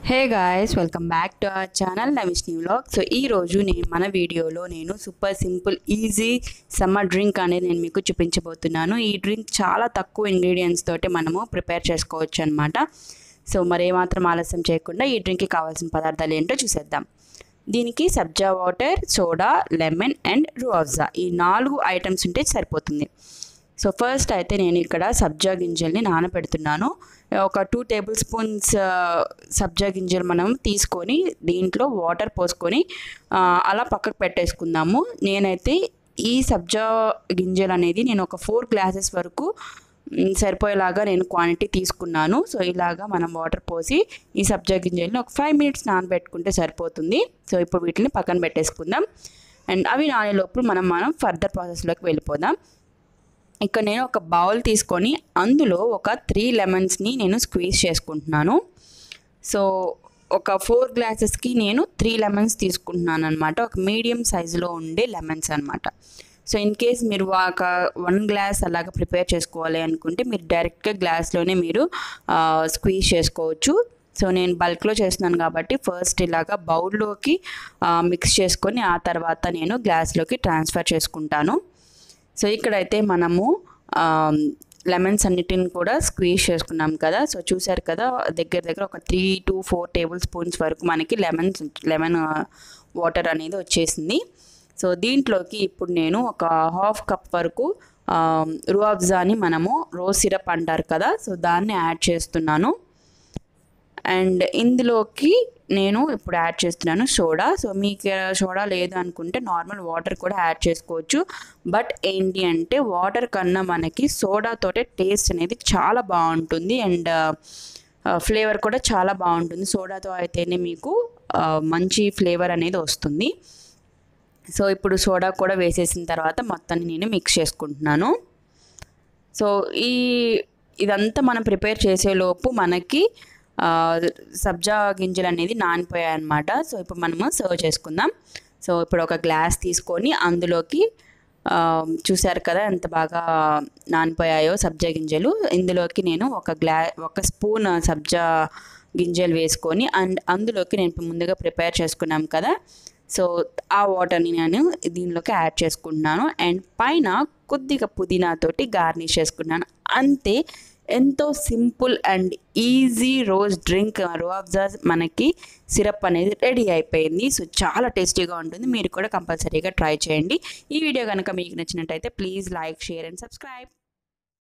hey guys welcome back to our channel Navishni vlog so ఈ రోజు నేను మన వీడియోలో నేను super simple easy summer drink అనేది నేను మీకు చూపించబోతున్నాను ఈ డ్రింక్ చాలా తక్కువ ఇంగ్రీడియంట్స్ తోటి మనము ప్రిపేర్ చేసుకోవచ్చు అనమాట సో మరి ఏమాత్రం ఆలస్యం చేయకుండా ఈ డ్రింక్కి కావాల్సిన పదార్థాలు ఏంటో చూసేద్దాం దీనికి sabja water soda lemon and Rooh Afza ఈ నాలుగు ఐటమ్స్ ఉంటే సరిపోతుంది సో ఫస్ట్ అయితే నేను ఇక్కడ సబ్జా గింజల్ని నానబెడుతున్నాను ఒక టూ టేబుల్ స్పూన్స్ సబ్జా గింజలు మనం తీసుకొని దీంట్లో వాటర్ పోసుకొని ఆ, అలా పక్కకు పెట్టేసుకుందాము నేనైతే ఈ సబ్జా గింజలు అనేది నేను ఒక ఫోర్ గ్లాసెస్ వరకు మ్, సరిపోయేలాగా నేను క్వాంటిటీ తీసుకున్నాను సో ఇలాగా మనం వాటర్ పోసి ఈ సబ్జా గింజల్ని ఒక ఫైవ్ మినిట్స్ నానబెట్టుకుంటే సరిపోతుంది సో ఇప్పుడు వీటిని పక్కన పెట్టేసుకుందాం అండ్ అవి నానేలోపు మనం మనం ఫర్దర్ ప్రాసెస్లోకి వెళ్ళిపోదాం ఇక్కడ నేను ఒక బౌల్ తీసుకొని అందులో ఒక త్రీ లెమన్స్ని నేను స్క్వీజ్ చేసుకుంటున్నాను సో ఒక ఫోర్ గ్లాసెస్కి నేను త్రీ లెమన్స్ తీసుకుంటున్నాను అనమాట ఒక మీడియం సైజులో ఉండే లెమన్స్ అనమాట సో ఇన్ కేస్ మీరు ఒక వన్ గ్లాస్ అలాగ ప్రిపేర్ చేసుకోవాలి అనుకుంటే మీరు డైరెక్ట్గా గ్లాస్లోనే మీరు స్క్వీజ్ చేసుకోవచ్చు సో నేను బల్క్లో చేస్తున్నాను కాబట్టి ఫస్ట్ ఇలాగా బౌల్లోకి మిక్స్ చేసుకొని ఆ తర్వాత నేను గ్లాస్లోకి ట్రాన్స్ఫర్ చేసుకుంటాను సో ఇక్కడైతే మనము లెమన్స్ అన్నిటిని కూడా స్క్వీజ్ చేసుకున్నాం కదా సో చూసారు కదా దగ్గర దగ్గర ఒక three to four tablespoons వరకు మనకి లెమన్స్ లెమన్ వాటర్ అనేది వచ్చేసింది సో దీంట్లోకి ఇప్పుడు నేను ఒక హాఫ్ కప్ వరకు రుఅఫ్జాని మనము రోజ్ సిరప్ అంటారు కదా సో దాన్ని యాడ్ చేస్తున్నాను అండ్ ఇందులోకి నేను ఇప్పుడు యాడ్ చేస్తున్నాను సోడా సో మీకు సోడా లేదు అనుకుంటే నార్మల్ వాటర్ కూడా యాడ్ చేసుకోవచ్చు బట్ ఏంటి అంటే వాటర్ కన్నా మనకి సోడాతోటే టేస్ట్ అనేది చాలా బాగుంటుంది అండ్ ఫ్లేవర్ కూడా చాలా బాగుంటుంది సోడాతో అయితేనే మీకు ఆ, మంచి ఫ్లేవర్ అనేది వస్తుంది సో ఇప్పుడు సోడా కూడా వేసేసిన తర్వాత మొత్తాన్ని నేను మిక్స్ చేసుకుంటున్నాను సో ఈ ఇదంతా మనం ప్రిపేర్ చేసేలోపు మనకి ఆ, సబ్జా గింజలు అనేది నానిపోయాయి అనమాట సో ఇప్పుడు మనము సర్వ్ చేసుకుందాం సో ఇప్పుడు ఒక గ్లాస్ తీసుకొని అందులోకి ఆ, చూశారు కదా ఎంత బాగా నానిపోయాయో సబ్జా గింజలు ఇందులోకి నేను ఒక గ్లా ఒక స్పూన్ సబ్జా గింజలు వేసుకొని అండ్ అందులోకి నేను ఇప్పుడు ముందుగా ప్రిపేర్ చేసుకున్నాం కదా సో ఆ వాటర్ని నేను దీనిలోకి యాడ్ చేసుకుంటున్నాను అండ్ పైన కొద్దిగా పుదీనాతోటి గార్నిష్ చేసుకున్నాను అంతే ఎంతో simple and easy rose drink Rooh Afza మనకి సిరప్ అనేది రెడీ అయిపోయింది సో చాలా టేస్టీగా ఉంటుంది మీరు కూడా కంపల్సరీగా ట్రై చేయండి ఈ వీడియో కనుక మీకు నచ్చినట్టయితే please like share and subscribe